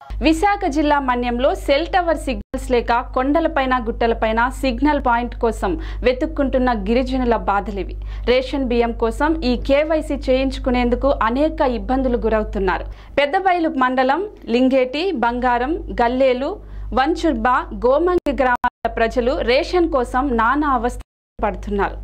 విశాఖ జిల్లా మన్యంలో cell tower signals లేక కొండలపైన గుట్టలపైన సిగ్నల్ పాయింట్ కోసం వెతుక్కుంటున్న గిరిజనుల బాధలివి రేషన్ బియ్యం కోసం ఈ కేవైసీ చేయించుకునేందుకు అనేక ఇబ్బందులు గురవుతున్నారు పెద్దబయలు మండలం లింగేటి బంగారం గల్లేలు వంచుర్బా గోమంగి గ్రామాల ప్రజలు రేషన్ కోసం నానా అవస్థ పడుతున్నారు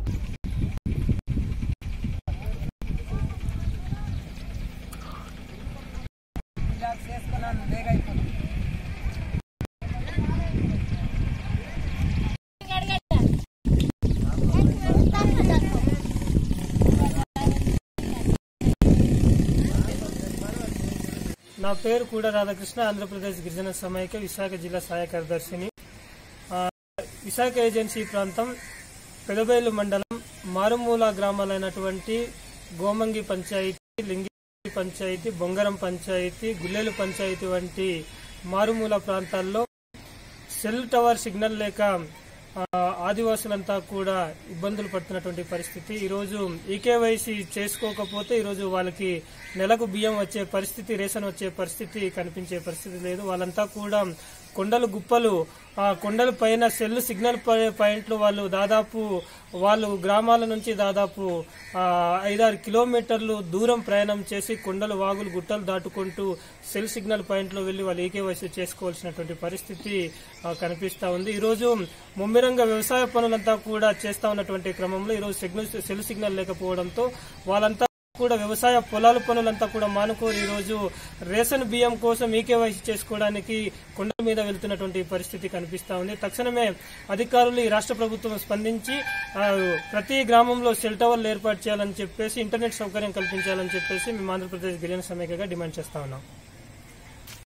నా పేరు కూడా రాధాకృష్ణ ఆంధ్రప్రదేశ్ గిరిజన సమైక్య విశాఖ జిల్లా సహాయ కార్యదర్శిని ఆ, విశాఖ ఏజెన్సీ ప్రాంతం పెదబైలు మండలం మారుమూల గ్రామాలైనటువంటి గోమంగి పంచాయతీ లింగి పంచాయతీ బొంగరం పంచాయతీ గుల్లేలు పంచాయతీ వంటి మారుమూల ప్రాంతాల్లో సెల్ టవర్ సిగ్నల్ లేక ఆ, ఆదివాసులంతా కూడా ఇబ్బందులు పడుతున్నటువంటి పరిస్థితి ఈరోజు ఈకేవైసీ చేసుకోకపోతే ఈరోజు వాళ్ళకి నెలకు బియ్యం వచ్చే పరిస్థితి రేషన్ వచ్చే పరిస్థితి కనిపించే పరిస్థితి లేదు వాళ్ళంతా కూడా కొండలు గుప్పలు ఆ కొండల పైన సెల్ సిగ్నల్ ప- పాయింట్లు వాళ్ళు దాదాపు వాళ్ళు గ్రామాల నుంచి దాదాపు ఆ, ఐదారు కిలోమీటర్లు దూరం ప్రయాణం చేసి కొండలు వాగులు గుట్టలు దాటుకుంటూ సెల్ సిగ్నల్ పాయింట్లో వెళ్లి వాళ్ళు ఏకేవైసీ చేసుకోవాల్సినటువంటి పరిస్థితి ఆ, కనిపిస్తా ఉంది ఈరోజు ముమ్మిరంగా వ్యవసాయ పనులంతా కూడా చేస్తా ఉన్నటువంటి క్రమంలో ఈరోజు సిగ్నల్ సెల్ సిగ్నల్ లేకపోవడంతో వాళ్ళంతా కూడా వ్యవసాయ పొలాల పనులంతా కూడా మానుకోని ఈ రోజు రేషన్ బియ్యం కోసం ఈకేవైసీ చేసుకోవడానికి కొండ మీద వెళ్తున్నటువంటి పరిస్థితి కనిపిస్తా ఉంది తక్షణమే అధికారులు ఈ రాష్ట్ర ప్రభుత్వం స్పందించి ఆ, ప్రతి గ్రామంలో సెల్ టవర్లు ఏర్పాటు చేయాలని చెప్పేసి ఇంటర్నెట్ సౌకర్యం కల్పించాలని చెప్పేసి మేము ఆంధ్రప్రదేశ్ గిరిజన సమైక్యగా డిమాండ్ చేస్తా ఉన్నాం